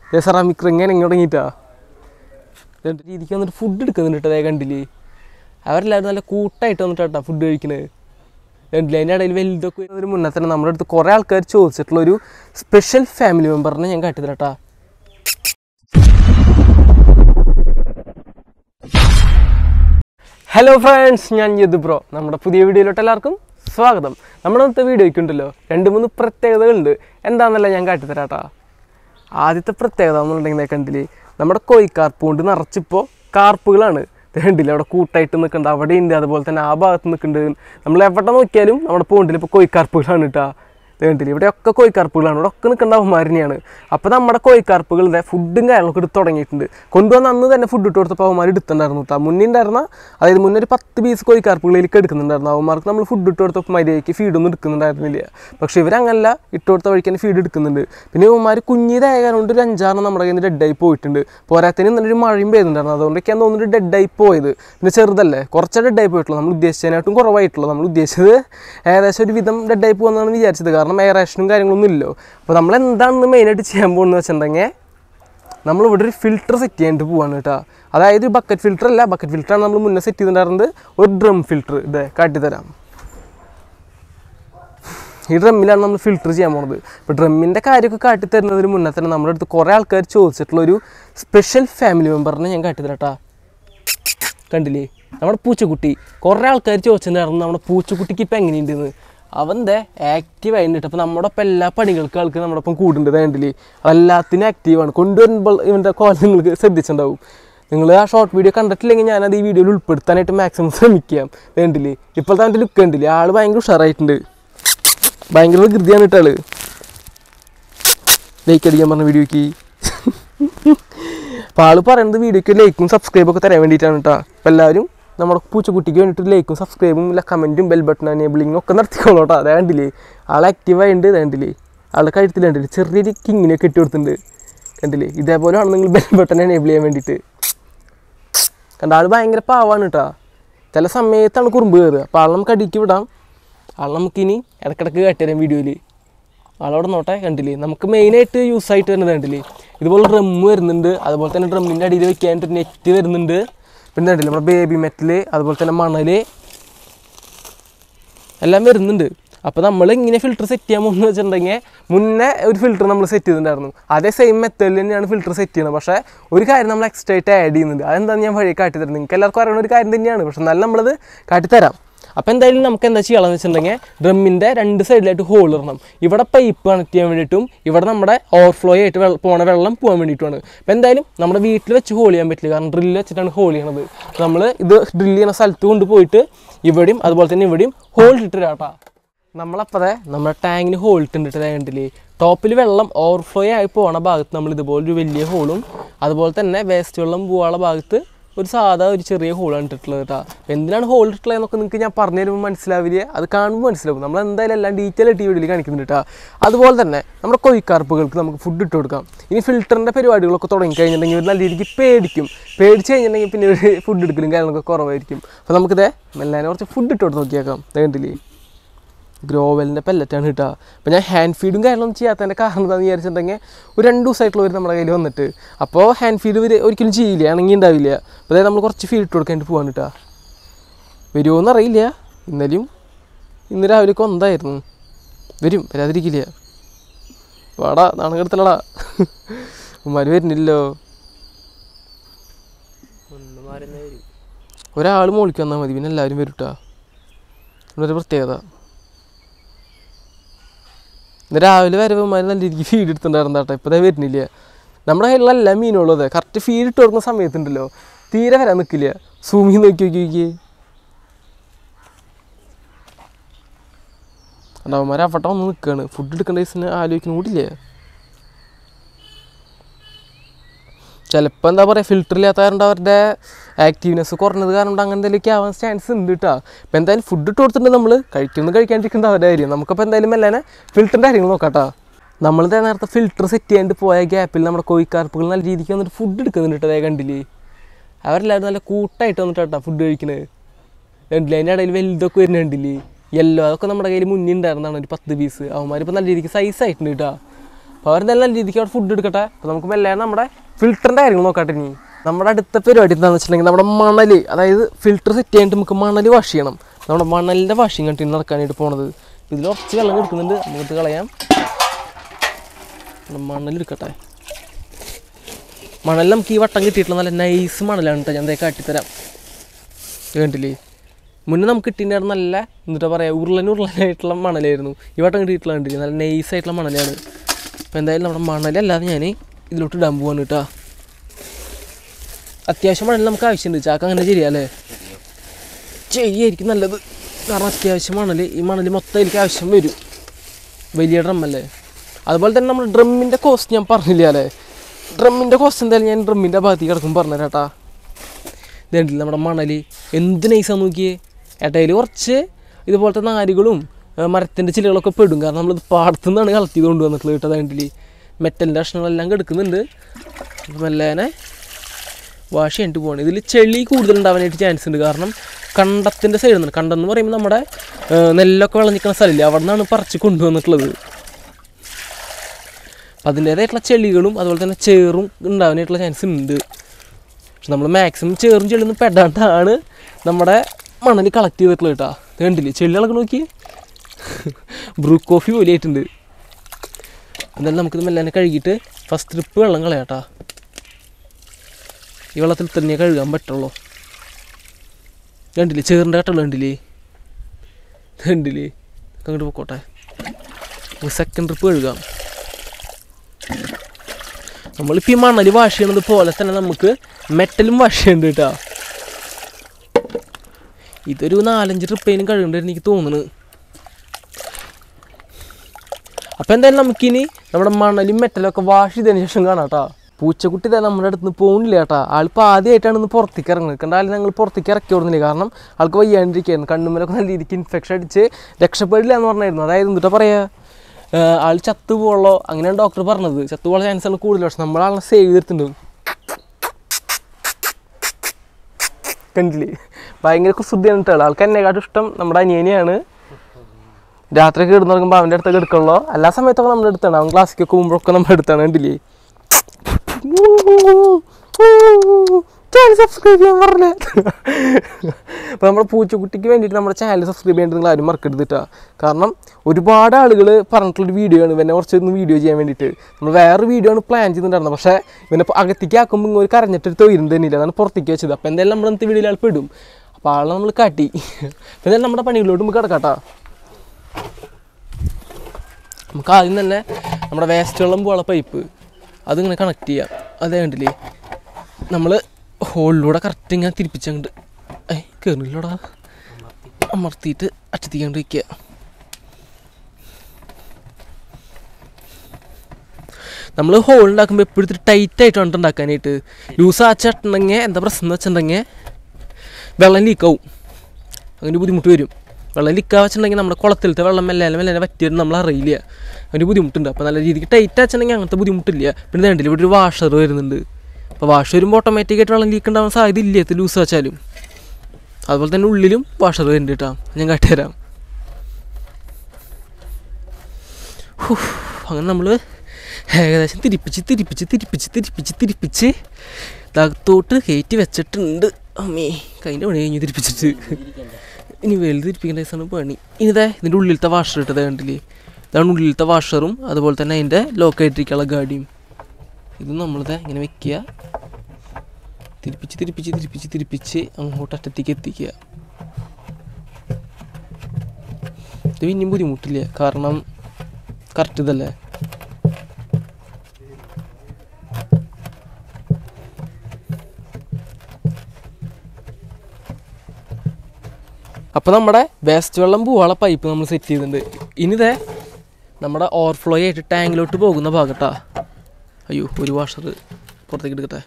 Ceramic ring ഇറങ്ങി തുടങ്ങിയിട്ടാ എന്നിട്ട് രീതിക്ക് വന്നിട്ട് ഫുഡ് എടുക്കുന്നുണ്ട് കേട്ടോ അതേ കണ്ടില്ലേ അവരെല്ലാവരും നല്ല കൂട്ടായിട്ട് വന്നിട്ട് കേട്ടോ ഫുഡ് കഴിക്കണത് കണ്ടില്ലേ അതിൻ്റെ ഇടയിൽ വലുതൊക്കെ ഒരു മുന്നേ തന്നെ നമ്മുടെ അടുത്ത് കുറേ ആൾക്കാർ ചോദിച്ചിട്ടുള്ള ഒരു സ്പെഷ്യൽ ഫാമിലി മെമ്പറിനെ ഞാൻ കാട്ടിത്തരാട്ടാ ഹലോ ഫ്രണ്ട്സ് ഞാൻ യദു ബ്രോ നമ്മുടെ പുതിയ വീഡിയോയിലോട്ട് എല്ലാവർക്കും സ്വാഗതം നമ്മുടെ ഇന്നത്തെ വീഡിയോയ്ക്ക് ഉണ്ടല്ലോ രണ്ട് മൂന്ന് പ്രത്യേകതകളുണ്ട് എന്താണെന്നല്ല ഞാൻ കാട്ടിത്തരാട്ടാ ആദ്യത്തെ പ്രത്യേകത എന്നുണ്ടെങ്കിൽ കണ്ടില്ലേ നമ്മുടെ കോഴിക്കാർപ്പ് കൊണ്ട് നിറച്ചിപ്പോൾ കാർപ്പുകളാണ് ഇത് കണ്ടില്ലേ അവിടെ കൂട്ടായിട്ട് നിൽക്കുന്നുണ്ട് അവിടെ ഉണ്ട് അതുപോലെ തന്നെ ആ ഭാഗത്ത് നിൽക്കുന്നുണ്ട് നമ്മൾ എവിടെ നോക്കിയാലും നമ്മുടെ പോണ്ടിൽ ഇപ്പോൾ കോഴിക്കാർപ്പുകളാണ് കേട്ടോ ഇത് കണ്ടില്ലേ ഇവിടെയൊക്കെ കോഴിക്കാർപ്പുകളാണ് ഇവിടെ ഒക്കെ നിൽക്കേണ്ട അവന്മാരിനെയാണ് അപ്പോൾ നമ്മുടെ കോഴിക്കാർപ്പുകളുടെ ഫുഡും കാര്യങ്ങളൊക്കെ എടുത്ത് തുടങ്ങിയിട്ടുണ്ട് കൊണ്ടുവന്ന് അന്ന് തന്നെ ഫുഡ് ഇട്ട് കൊടുത്തപ്പോൾ അവന്മാർ എടുത്തിട്ടുണ്ടായിരുന്നു കേട്ടോ മുന്നേ ഉണ്ടായിരുന്ന അതായത് മുന്നേ ഒരു പത്ത് പീസ് കോഴിക്കാർപ്പുകളിലേക്ക് എടുക്കുന്നുണ്ടായിരുന്നു അവന്മാർക്ക് നമ്മൾ ഫുഡ് ഇട്ട് കൊടുത്തപ്പോൾ മര്യാദയ്ക്ക് ഫീഡൊന്നും എടുക്കുന്നുണ്ടായിരുന്നില്ല പക്ഷേ ഇവരങ്ങനല്ല ഇട്ട് കൊടുത്ത വഴിക്ക് തന്നെ ഫീഡ് എടുക്കുന്നുണ്ട് പിന്നെ അവന്മാർ കുഞ്ഞിതായ കാരണം കൊണ്ട് ഒരു അഞ്ചാറെണ്ണം നമ്മുടെ കയ്യിൽ നിന്ന് ഡെഡായി പോയിട്ടുണ്ട് പോരാത്തതിന് ഇന്നലെ ഒരു മഴയും പെയ്യുന്നുണ്ടായിരുന്നു അതുകൊണ്ടൊക്കെയാണ് തോന്നുന്നു ഡെഡായി പോയത് പിന്നെ ചെറുതല്ലേ കുറച്ച് ഡെഡായി പോയിട്ടുള്ളൂ നമ്മൾ ഉദ്ദേശിച്ചതിനായിട്ടും കുറവായിട്ടുള്ളൂ നമ്മൾ ഉദ്ദേശിച്ചത് ഏകദേശം ഒരു വിധം ഡെഡായി പോകുന്നതാണ് വിചാരിച്ചത് കാരണം എയറേഷനും കാര്യങ്ങളൊന്നും ഇല്ലല്ലോ അപ്പോൾ നമ്മൾ എന്താണെന്ന് മെയിനായിട്ട് ചെയ്യാൻ പോകുന്നത് വെച്ചിട്ടുണ്ടെങ്കിൽ നമ്മൾ ഇവിടെ ഒരു ഫിൽറ്റർ സെറ്റ് ചെയ്യാനായിട്ട് പോവാണ് കേട്ടോ അതായത് ബക്കറ്റ് ഫിൽറ്റർ അല്ല ബക്കറ്റ് ഫിൽറ്ററാണ് നമ്മൾ മുന്നേ സെറ്റ് ചെയ്തിട്ടുണ്ടായിരുന്നത് ഒരു ഡ്രം ഫിൽറ്റർ ഇതേ കാട്ടിത്തരാം ഈ ഡ്രമ്മിലാണ് നമ്മൾ ഫിൽറ്റർ ചെയ്യാൻ പോകുന്നത് ഇപ്പോൾ ഡ്രമ്മിൻ്റെ കാര്യമൊക്കെ കാട്ടിത്തരുന്നതിന് മുന്നേ തന്നെ നമ്മുടെ അടുത്ത് കുറേ ആൾക്കാർ ചോദിച്ചിട്ടുള്ള ഒരു സ്പെഷ്യൽ ഫാമിലി മെമ്പറിനെ ഞാൻ കാട്ടിത്തരാട്ടാ കണ്ടില്ലേ നമ്മുടെ പൂച്ചക്കുട്ടി കുറേ ആൾക്കാർ ചോദിച്ചിട്ടുണ്ടായിരുന്നു നമ്മുടെ പൂച്ചക്കുട്ടിക്ക് ഇപ്പം എങ്ങനെയുണ്ടെന്ന് അവൻ്റെ ആക്റ്റീവ് ആയിട്ട് അപ്പോൾ നമ്മുടെ ഒപ്പം എല്ലാ പണികൾക്കും ആൾക്ക് നമ്മുടെ ഒപ്പം കൂടുന്നുണ്ട് കണ്ടില്ലേ എല്ലാത്തിനും ആക്റ്റീവാണ് കൊണ്ടുവരുമ്പോൾ ഇവൻ്റെ കോലം നിങ്ങൾക്ക് ശ്രദ്ധിച്ചിട്ടുണ്ടാവും നിങ്ങൾ ആ ഷോർട്ട് വീഡിയോ കണ്ടിട്ടില്ലെങ്കിൽ ഞാനത് ഈ വീഡിയോയിൽ ഉൾപ്പെടുത്താനായിട്ട് മാക്സിമം ശ്രമിക്കാം വേണ്ടില്ലേ ഇപ്പോഴത്തെ അവൻ്റെ ലുക്ക് കണ്ടില്ലേ ആൾ ഭയങ്കര ഉഷാറായിട്ടുണ്ട് ഭയങ്കര വികൃതിയാണ് ഇട്ടാള് ലൈക്ക് അടിക്കാൻ പറഞ്ഞ വീഡിയോക്ക് അപ്പോൾ ആള് പറയുന്നത് വീഡിയോക്ക് ലൈക്കും സബ്സ്ക്രൈബും ഒക്കെ തരാൻ വേണ്ടിയിട്ടാണ് കേട്ടോ അപ്പോൾ എല്ലാവരും നമ്മുടെ പൂച്ചക്കുട്ടിക്ക് വേണ്ടിയിട്ട് ലൈക്കും സബ്സ്ക്രൈബും ഇല്ല കമൻറ്റും ബെൽ ബട്ടൺ എനേബിളിങ്ങും ഒക്കെ നടത്തിക്കോളൂ കേട്ടോ അതേ കണ്ടില്ലേ ആൾ ആക്റ്റീവായിട്ടുണ്ട് ഇത് കണ്ടില്ലേ ആളുടെ കഴുത്തിൽ കണ്ടില്ലേ ചെറിയൊരു കിങ്ങിനെ കെട്ടി കൊടുത്തിട്ടുണ്ട് കണ്ടില്ലേ ഇതേപോലെയാണ് നിങ്ങൾ ബെൽ ബട്ടൺ എനേബിൾ ചെയ്യാൻ വേണ്ടിയിട്ട് കണ്ട ആൾ ഭയങ്കര പാവാണ് കേട്ടോ ചില സമയത്താണ് കുറുമ്പ് കയറുക അപ്പോൾ ആൾ നമുക്ക് അടിക്ക് വിടാം ആൾ നമുക്കിനി ഇടക്കിടക്ക് കാട്ടിത്തരാം വീഡിയോയിൽ ആളവിടെ നോട്ടെ കണ്ടില്ലേ നമുക്ക് മെയിനായിട്ട് യൂസ് ആയിട്ട് വരുന്നത് കണ്ടില്ലേ ഇതുപോലെ ഡ്രം വരുന്നുണ്ട് അതുപോലെ തന്നെ ഡ്രമ്മിൻ്റെ അടിയിൽ വെക്കാനായിട്ട് നെറ്റ് വരുന്നുണ്ട് പിന്നെ കണ്ടില്ലേ നമ്മുടെ ബേബി മെറ്റൽ അതുപോലെ തന്നെ മണൽ എല്ലാം വരുന്നുണ്ട് അപ്പോൾ നമ്മൾ ഇങ്ങനെ ഫിൽറ്റർ സെറ്റ് ചെയ്യാൻ പോകുന്നത് വെച്ചിട്ടുണ്ടെങ്കിൽ മുന്നേ ഒരു ഫിൽറ്റർ നമ്മൾ സെറ്റ് ചെയ്തിട്ടുണ്ടായിരുന്നു അതേ സെയിം മെത്തേഡിൽ തന്നെയാണ് ഫിൽറ്റർ സെറ്റ് ചെയ്യുന്നത് പക്ഷേ ഒരു കാര്യം നമ്മൾ എക്സ്ട്രാ ആയിട്ട് ആഡ് ചെയ്യുന്നുണ്ട് അതെന്താണെന്ന് ഞാൻ വഴി കാട്ടിത്തരാം നിങ്ങൾക്ക് എല്ലാവർക്കും അറിയുന്ന ഒരു കാര്യം തന്നെയാണ് പക്ഷെ എന്നാലും നമ്മളത് കാട്ടിത്തരാം അപ്പോൾ എന്തായാലും നമുക്ക് എന്താ ചെയ്യാമെന്ന് വെച്ചിട്ടുണ്ടെങ്കിൽ ഡ്രമ്മിൻ്റെ രണ്ട് സൈഡിലായിട്ട് ഹോൾ ഇടണം ഇവിടെ പൈപ്പ് കണക്ട് ചെയ്യാൻ വേണ്ടിയിട്ടും ഇവിടെ നമ്മുടെ ഓവർഫ്ലോ ആയിട്ട് വെള്ളം പോണ വെള്ളം പോകാൻ വേണ്ടിയിട്ടുമാണ് അപ്പോൾ എന്തായാലും നമ്മുടെ വീട്ടിൽ വെച്ച് ഹോൾ ചെയ്യാൻ പറ്റില്ല കാരണം ഡ്രില്ല് വെച്ചിട്ടാണ് ഹോൾ ചെയ്യണത് നമ്മൾ ഇത് ഡ്രില്ല് ചെയ്യുന്ന സ്ഥലത്ത് കൊണ്ടുപോയിട്ട് ഇവിടെയും അതുപോലെ തന്നെ ഇവിടെയും ഹോൾ ഇട്ടിട്ടാട്ടാ നമ്മളപ്പതേ നമ്മുടെ ടാങ്കിന് ഹോൾ ഇട്ടിട്ട് കണ്ടില്ലേ ടോപ്പിൽ വെള്ളം ഓവർഫ്ലോ ആയി പോണ ഭാഗത്ത് നമ്മൾ ഇതുപോലെ ഒരു വലിയ ഹോളും അതുപോലെ തന്നെ വേസ്റ്റ് വെള്ളം പോകാനുള്ള ഭാഗത്ത് ഒരു സാധാ ഒരു ചെറിയ ഹോളാണ് ഇട്ടിട്ടുള്ളത് കേട്ടോ എന്തിനാണ് ഹോൾ ഇട്ടിട്ടുള്ളത് എന്നൊക്കെ നിങ്ങൾക്ക് ഞാൻ പറഞ്ഞു തരുമ്പോൾ മനസ്സിലാവില്ല അത് കാണുമ്പോൾ മനസ്സിലാവും നമ്മൾ എന്തായാലും എല്ലാം ഡീറ്റെയിൽ ആയിട്ട് ഈ വീഡിയോയിൽ കാണിക്കുന്നുണ്ട് കേട്ടോ അതുപോലെ തന്നെ നമ്മുടെ കൊയ്ക്കാർപ്പുകൾക്ക് നമുക്ക് ഫുഡ് ഇട്ട് കൊടുക്കാം ഇനി ഫിൽറ്ററിൻ്റെ പരിപാടികളൊക്കെ തുടങ്ങി കഴിഞ്ഞിട്ടുണ്ടെങ്കിൽ ഇവർ നല്ല രീതിക്ക് പേടിക്കും പേടിച്ച് കഴിഞ്ഞിട്ടുണ്ടെങ്കിൽ പിന്നെ ഇവർ ഫുഡ് എടുക്കലും കാര്യങ്ങളൊക്കെ കുറവായിരിക്കും അപ്പോൾ നമുക്കിതേ മെല്ലാനെ കുറച്ച് ഫുഡ് ഇട്ട് കൊടുത്ത് നോക്കിയേക്കാം ദേ കണ്ടില്ലേ ഗ്രോവലിൻ്റെ പെല്ലറ്റാണ് കിട്ടുക അപ്പോൾ ഞാൻ ഹാൻഡ് ഫീഡും കാര്യങ്ങളൊന്നും ചെയ്യാത്തതിൻ്റെ കാരണം എന്താണെന്ന് വിചാരിച്ചിട്ടുണ്ടെങ്കിൽ ഒരു രണ്ട് ദിവസമായിട്ടുള്ള ഒരു നമ്മുടെ കയ്യിൽ വന്നിട്ട് അപ്പോൾ ഹാൻഡ് ഫീഡ് ഇവർ ഒരിക്കലും ചെയ്യില്ല ആണെങ്കിൽ ഉണ്ടാവില്ല അപ്പോൾ അതായത് നമ്മൾ കുറച്ച് ഫീഡ് ഇട്ട് കൊടുക്കാനായിട്ട് പോകാൻ കിട്ടുക വരുമോയെന്ന് അറിയില്ല ഇന്നലെയും ഇന്ന് രാവിലെയൊക്കെ വന്നതായിരുന്നു വരും വരാതിരിക്കില്ല വാടാ നാണം കെടുത്തലടാ ഉമ്മാര് വരുന്നില്ലോ ഒരാൾ മോളിക്ക് വന്നാൽ മതി പിന്നെ എല്ലാവരും വരും കേട്ടോ ഒരു പ്രത്യേകത ഇന്ന് രാവിലെ വരവന്മാർ നല്ല രീതിക്ക് ഫീഡ് എടുത്തിട്ടുണ്ടായിരുന്നു കേട്ടോ ഇപ്പോൾ വരുന്നില്ല നമ്മുടെ കയ്യിലുള്ള എല്ലാ മീനുകളും അതെ കറക്റ്റ് ഫീഡ് ഇട്ട് കൊടുക്കുന്ന സമയത്തുണ്ടല്ലോ തീരെ വരാൻ നിൽക്കില്ല സൂമി നോക്കി നോക്കി നോക്കി അവന്മാർ അവിടെ വന്ന് നിൽക്കുകയാണ് ഫുഡ് എടുക്കേണ്ട ദിവസം ആലോചിക്കുന്ന കൂടില്ലേ ചിലപ്പോൾ എന്താ പറയുക ഫിൽറ്റർ ഇല്ലാത്ത കാരണം അവരുടെ ആക്റ്റീവ്നെസ് കുറഞ്ഞത് കാരണം കൊണ്ട് അങ്ങനെ എന്തെങ്കിലുമൊക്കെ ആവാൻ ചാൻസ് ഉണ്ട് കേട്ടോ അപ്പോൾ എന്തായാലും ഫുഡ് ഇട്ട് കൊടുത്തിട്ടുണ്ട് നമ്മൾ കഴിക്കുന്നത് കഴിക്കാണ്ടിരിക്കുന്ന അവരുടെ കാര്യം നമുക്കപ്പോൾ എന്തായാലും മെല്ലെ ഫിൽറ്ററിൻ്റെ കാര്യങ്ങൾ നോക്കാം കേട്ടോ നമ്മൾ നേരത്തെ ഫിൽറ്റർ സെറ്റ് ചെയ്യാണ്ട് പോയ ഗ്യാപ്പിൽ നമ്മുടെ കോഴിക്കാർപ്പുകൾ നല്ല രീതിക്ക് വന്നിട്ട് ഫുഡ് എടുക്കുന്നുണ്ട് കേട്ടോ അതേ കണ്ടില്ലേ അവരെല്ലാവരും നല്ല കൂട്ടായിട്ട് വന്നിട്ട് കേട്ടോ ഫുഡ് കഴിക്കണത് കണ്ടില്ലേ അതിൻ്റെ ഇടയിൽ വലുതൊക്കെ വരുന്ന കണ്ടില്ലേ യെല്ലോ അതൊക്കെ നമ്മുടെ കയ്യിൽ മുന്നേ ഉണ്ടായിരുന്നതാണ് ഒരു പത്ത് പീസ് അവന്മാർ ഇപ്പോൾ നല്ല രീതിക്ക് സൈസ് ആയിട്ടുണ്ട് കേട്ടോ അപ്പോൾ അവരെന്തായാലും നല്ല രീതിക്ക് അവിടെ ഫുഡ് എടുക്കട്ടെ അപ്പോൾ നമുക്ക് മെല്ലെ നമ്മുടെ ഫിൽറ്ററിൻ്റെ കാര്യങ്ങൾ നോക്കട്ടെ ഇനി നമ്മുടെ അടുത്ത പരിപാടി എന്താണെന്ന് വെച്ചിട്ടുണ്ടെങ്കിൽ നമ്മുടെ മണൽ അതായത് ഫിൽറ്റർ സെറ്റ് ചെയ്യാനായിട്ട് നമുക്ക് മണൽ വാഷ് ചെയ്യണം നമ്മുടെ മണലിൻ്റെ വാഷിംഗ് കണ്ടിന് നടക്കാനായിട്ട് പോണത് ഇതിൽ കുറച്ച് വെള്ളം എടുക്കുന്നുണ്ട് നമുക്ക് കളയാം നമ്മുടെ മണൽ എടുക്കട്ടെ മണൽ നമുക്ക് ഈ വട്ടം കിട്ടിയിട്ടുള്ള നല്ല നൈസ് മണലാണ് കേട്ടോ ഞാൻ ദേ കാട്ടിത്തരാം ഇത് കണ്ടില്ലേ മുന്നേ നമുക്ക് കിട്ടിയിട്ടുണ്ടായിരുന്ന നല്ല എന്നിട്ടാ പറയുക ഉരുളൻ ഉരുളനായിട്ടുള്ള മണലായിരുന്നു ഈ വട്ടം കിട്ടിയിട്ടുള്ള കണ്ടില്ലേ നല്ല നൈസ് ആയിട്ടുള്ള മണലാണ് അപ്പോൾ എന്തായാലും നമ്മുടെ മണലല്ലാതെ ഞാൻ ഇതിലോട്ട് ഇടാൻ പോവാണ് കേട്ടോ അത്യാവശ്യം മണൽ നമുക്ക് ആവശ്യമുണ്ട് ചാക്ക അങ്ങനെ ചെയ്യാല്ലേ ചെയ്യായിരിക്കും നല്ലത് കാരണം അത്യാവശ്യം മണൽ ഈ മണൽ മൊത്തം എനിക്ക് ആവശ്യം വരും വലിയ ഡ്രമ്മല്ലേ അതുപോലെ തന്നെ നമ്മൾ ഡ്രമ്മിൻ്റെ കോസ്റ്റ് ഞാൻ പറഞ്ഞില്ല അല്ലേ ഡ്രമ്മിൻ്റെ കോസ്റ്റ് എന്തായാലും ഞാൻ ഡ്രമ്മിൻ്റെ ഭാഗത്തേക്ക് കിടക്കും പറഞ്ഞുതരാം കേട്ടാ ഇതുണ്ടല്ലേ നമ്മുടെ മണൽ എന്ത് നൈസാന്ന് നോക്കിയേ ഇടയിൽ കുറച്ച് ഇതുപോലത്തെ നാരുകളും മരത്തിൻ്റെ ചിലകളൊക്കെ പെടും കാരണം നമ്മളിത് പാടത്തു നിന്നാണ് കളക്ട് ചെയ്ത് കൊണ്ടുവന്നിട്ടുള്ളത് കേട്ടോ അതുകൊണ്ടില്ലേ മെറ്റലിൻ്റെ കഷ്ണങ്ങളെല്ലാം കിടക്കുന്നുണ്ട് മെല്ലേനെ വാഷ് ചെയ്തിട്ട് പോകണം ഇതിൽ ചെളി കൂടുതൽ ഉണ്ടാവാനായിട്ട് ചാൻസ് ഉണ്ട് കാരണം കണ്ടത്തിൻ്റെ സൈഡിൽ നിന്ന് കണ്ടം എന്ന് പറയുമ്പോൾ നമ്മുടെ ആ, നെല്ലൊക്കെ വിളഞ്ഞിക്കുന്ന സ്ഥലമില്ലേ അവിടെ നിന്നാണ് പറിച്ച് കൊണ്ടുവന്നിട്ടുള്ളത് അപ്പം അതിൻ്റേതായിട്ടുള്ള ചെളികളും അതുപോലെ തന്നെ ചേറും ഉണ്ടാവാനായിട്ടുള്ള ചാൻസ് ഉണ്ട് പക്ഷെ നമ്മൾ മാക്സിമം ചേറും ചെളിയൊന്നും പെടാണ്ടാണ് നമ്മുടെ മണൽ കളക്ട് ചെയ്തിട്ടുള്ളത് കേട്ടോ ഇത് കണ്ടില്ലേ ചെളി ഇളകി നോക്കി ബ്രൂ കോഫി പോലെ ആയിട്ടുണ്ട് എന്തായാലും നമുക്കിത് മെല്ലെ കഴുകിയിട്ട് ഫസ്റ്റ് ട്രിപ്പ് വെള്ളം കളയാട്ടാ ഈ വെള്ളത്തിൽ തന്നെ കഴുകാൻ പറ്റുള്ളൂ കണ്ടില്ലേ ചേറിൻ്റെ കട്ടുള്ള കണ്ടില്ലേ ഇത് കണ്ടില്ലേ ഇതൊക്കെ അങ്ങോട്ട് പൊക്കോട്ടെ നമുക്ക് സെക്കൻഡ് ട്രിപ്പ് കഴുകാം നമ്മളിപ്പോൾ ഈ മണൽ വാഷ് ചെയ്യണത് പോലെ തന്നെ നമുക്ക് മെറ്റലും വാഷ് ചെയ്യണ്ട് കേട്ടോ ഇതൊരു നാലഞ്ച് ട്രിപ്പേനും കഴുകണ്ടെന്ന് എനിക്ക് തോന്നുന്നു അപ്പോൾ എന്തായാലും നമുക്കിനി നമ്മുടെ മണലും മെറ്റലൊക്കെ വാഷ് ചെയ്തതിന് ശേഷം കാണാം കേട്ടോ പൂച്ചക്കുട്ടി തന്നെ നമ്മുടെ അടുത്ത് നിന്ന് പോകുന്നില്ല കേട്ടോ ആളിപ്പോൾ ആദ്യമായിട്ടാണ് ഇന്ന് പുറത്തേക്ക് ഇറങ്ങുന്നത് കണ്ടാലും ഞങ്ങൾ പുറത്തേക്ക് ഇറക്കി ഓടുന്നില്ല കാരണം ആൾക്ക് വയ്യാണ്ടിരിക്കുകയായിരുന്നു കണ്ണുമ്മലൊക്കെ നല്ല രീതിക്ക് ഇൻഫെക്ഷൻ അടിച്ച് രക്ഷപ്പെടില്ല എന്ന് പറഞ്ഞായിരുന്നു അതായത് എന്നിട്ടാ പറയുക ആഹ് ആൾ ചത്തു പോകണല്ലോ അങ്ങനെയാണ് ഡോക്ടർ പറഞ്ഞത് ചത്തു പോകാൻ ചാൻസ് ആണ് കൂടുതൽ പക്ഷെ നമ്മളാളെ സേവ് ചെയ്തിട്ടുണ്ട് കണ്ടില്ലേ ഭയങ്കര കുസൃതിയാണ് കേട്ടോ ആൾക്ക് എന്നെക്കാട്ടും ഇഷ്ടം നമ്മുടെ അനിയനെയാണ് രാത്രി കിടന്നു നോക്കുമ്പോൾ അവൻ്റെ അടുത്തൊക്കെ എടുക്കണല്ലോ എല്ലാ സമയത്തൊക്കെ നമ്മുടെ അടുത്താണ് അവൻ ക്ലാസ്സിക്കൊക്കെ പോകുമ്പോഴൊക്കെ നമ്മുടെ അടുത്താണ് കണ്ടില്ലേ ചാനൽ സബ്സ്ക്രൈബ് ചെയ്യാൻ പറഞ്ഞേ അപ്പോൾ നമ്മുടെ പൂച്ചക്കുട്ടിക്ക് വേണ്ടിയിട്ട് നമ്മുടെ ചാനൽ സബ്സ്ക്രൈബ് ചെയ്യേണ്ടത് നിങ്ങൾ ആരും മറക്കരുത് കേട്ടോ കാരണം ഒരുപാട് ആളുകൾ പറഞ്ഞിട്ടുള്ളൊരു വീഡിയോ ആണ് ഇവനെ കുറച്ച് ഒന്ന് വീഡിയോ ചെയ്യാൻ വേണ്ടിയിട്ട് നമ്മൾ വേറെ വീഡിയോ ആണ് പ്ലാൻ ചെയ്തിട്ടുണ്ടായിരുന്നത് പക്ഷേ ഇവനെ ഇപ്പൊ അകത്തേക്ക് ആക്കുമ്പോൾ ഇങ്ങനെ ഒരു കരഞ്ഞിട്ട് തൊയിരും തന്നില്ല അതാണ് പുറത്തേക്ക് വെച്ചത് അപ്പോൾ എന്തായാലും നമ്മുടെ ഇന്നത്തെ വീഡിയോയിൽ ആൾ പെടും അപ്പോൾ ആളെ നമ്മൾ കാട്ടി പിന്നെ നമ്മുടെ പണികളിലോട്ട് നമുക്ക് കിടക്കാട്ടോ നമുക്ക് ആദ്യം തന്നെ നമ്മുടെ വേസ്റ്റ് വെള്ളം പോകാനുള്ള പൈപ്പ് അതിങ്ങനെ കണക്ട് ചെയ്യാം അതേ കണ്ടില്ലേ നമ്മൾ ഹോളിലൂടെ കറക്റ്റ് ഇങ്ങനെ തിരിപ്പിച്ചങ്ങോട്ട് ഏ കയറില്ലടാ അമർത്തിയിട്ട് അറ്റത്തിക്കാണ്ട് വയ്ക്കുക നമ്മൾ ഹോൾ ഉണ്ടാക്കുമ്പോൾ എപ്പോഴും ഇത്തിരി ടൈറ്റ് ആയിട്ട് വേണ്ട ഉണ്ടാക്കാനായിട്ട് ലൂസ് ആച്ചിട്ടുണ്ടെങ്കിൽ എന്താ പ്രശ്നം എന്ന് വെച്ചിട്ടുണ്ടെങ്കിൽ വെള്ളം ലീക്കാവും അങ്ങനെ ബുദ്ധിമുട്ട് വരും വെള്ളം ലീക്കാ വെച്ചിട്ടുണ്ടെങ്കിൽ നമ്മുടെ കുളത്തിലത്തെ വെള്ളം മെല്ലെ മെല്ലെ പറ്റിയിട്ട് നമ്മൾ അറിയില്ല അതിന് ബുദ്ധിമുട്ടുണ്ട് അപ്പോൾ നല്ല രീതിക്ക് ടൈറ്റ് വെച്ചിട്ടുണ്ടെങ്കിൽ അങ്ങനത്തെ ബുദ്ധിമുട്ടില്ല പിന്നെ വേണ്ടില്ല ഇവിടെ ഒരു വാഷർ വരുന്നുണ്ട് അപ്പോൾ വാഷ് വരുമ്പോൾ ഓട്ടോമാറ്റിക്കായിട്ട് വെള്ളം ലീക്ക് ഉണ്ടാവാൻ സാധ്യത ഇല്ല ഇത് ലൂസ് വെച്ചാലും അതുപോലെ തന്നെ ഉള്ളിലും വാഷർ വരുന്നുണ്ട് കേട്ടോ ഞാൻ കാട്ടിത്തരാം ഹൂ, അങ്ങനെ നമ്മൾ ഏകദേശം തിരിപ്പിച്ച് തിരിപ്പിച്ച് തിരിപ്പിച്ച് തിരിപ്പിച്ച് തിരിപ്പിച്ച് തകത്തോട്ട് കയറ്റി വെച്ചിട്ടുണ്ട് അമ്മേ കൈൻ്റെ പണി കഴിഞ്ഞ് തിരിപ്പിച്ചിട്ട് ഇനി വലുത് തിരിപ്പിക്കേണ്ട ദിവസമാണ് പണി ഇനിതാ ഇതിൻ്റെ ഉള്ളിലത്തെ വാഷർ ഇട്ടത് കണ്ടില്ലേ ഇതാണ് ഉള്ളിലത്തെ വാഷറും അതുപോലെ തന്നെ അതിൻ്റെ ലോക്കായിട്ടിരിക്കാനുള്ള ഗാഡിയും ഇത് നമ്മളിത് ഇങ്ങനെ വെക്കുക തിരിപ്പിച്ച് തിരിപ്പിച്ച് തിരിപ്പിച്ച് തിരിപ്പിച്ച് അങ്ങോട്ട് അറ്റത്തേക്ക് എത്തിക്കുക ഇത് പിന്നെയും ബുദ്ധിമുട്ടില്ല കാരണം കറക്റ്റ് ഇതല്ലേ അപ്പോൾ നമ്മുടെ വേസ്റ്റ് വെള്ളം പോവാനുള്ള പൈപ്പ് നമ്മൾ സെറ്റ് ചെയ്തിട്ടുണ്ട് ഇനിതേ നമ്മുടെ ഓവർഫ്ലോ ആയിട്ട് ടാങ്കിലോട്ട് പോകുന്ന ഭാഗട്ടാ അയ്യോ ഒരു വാഷർ പുറത്തേക്ക് എടുക്കട്ടെ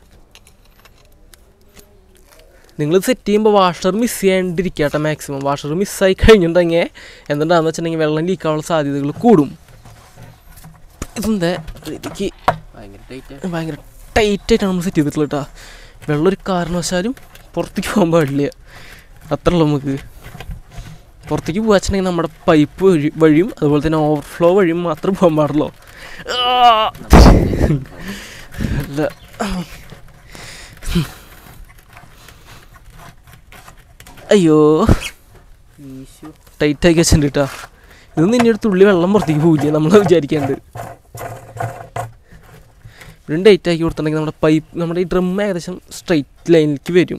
നിങ്ങൾ സെറ്റ് ചെയ്യുമ്പോൾ വാഷർ മിസ് ചെയ്യാണ്ടിരിക്കട്ടെ മാക്സിമം വാഷർ മിസ്സായി കഴിഞ്ഞിട്ടുണ്ടെങ്കിൽ എന്തുണ്ടാന്ന് വെച്ചിട്ടുണ്ടെങ്കിൽ വെള്ളം ലീക്കാനുള്ള സാധ്യതകൾ കൂടും ഇതെന്താ രീതിക്ക് ഭയങ്കര ടൈറ്റ് ഭയങ്കര ടൈറ്റായിട്ടാണ് നമ്മൾ സെറ്റ് ചെയ്തിട്ടുള്ളത് കേട്ടോ വെള്ളം ഒരു കാരണവശാലും പുറത്തേക്ക് പോകാൻ പാടില്ല അത്ര ഉള്ളൂ നമുക്ക് പുറത്തേക്ക് പോകാച്ചിട്ടുണ്ടെങ്കിൽ നമ്മുടെ പൈപ്പ് വഴി വഴിയും അതുപോലെ തന്നെ ഓവർഫ്ലോ വഴിയും മാത്രം പോകാൻ പാടുള്ളൂ ആ! അല്ല അയ്യോ ടൈറ്റ് ആക്കി വെച്ചിട്ടുണ്ട് കേട്ടോ ഇതൊന്നും ഇനി ഒരു തുള്ളി വെള്ളം പുറത്തേക്ക് പോവില്ല നമ്മൾ വിചാരിക്കാണ്ട് ഇവിടെ ടൈറ്റ് ആക്കി കൊടുത്തിട്ടുണ്ടെങ്കിൽ നമ്മുടെ പൈപ്പ് നമ്മുടെ ഈ ഡ്രം ഏകദേശം സ്ട്രൈറ്റ് ലൈനിലേക്ക് വരും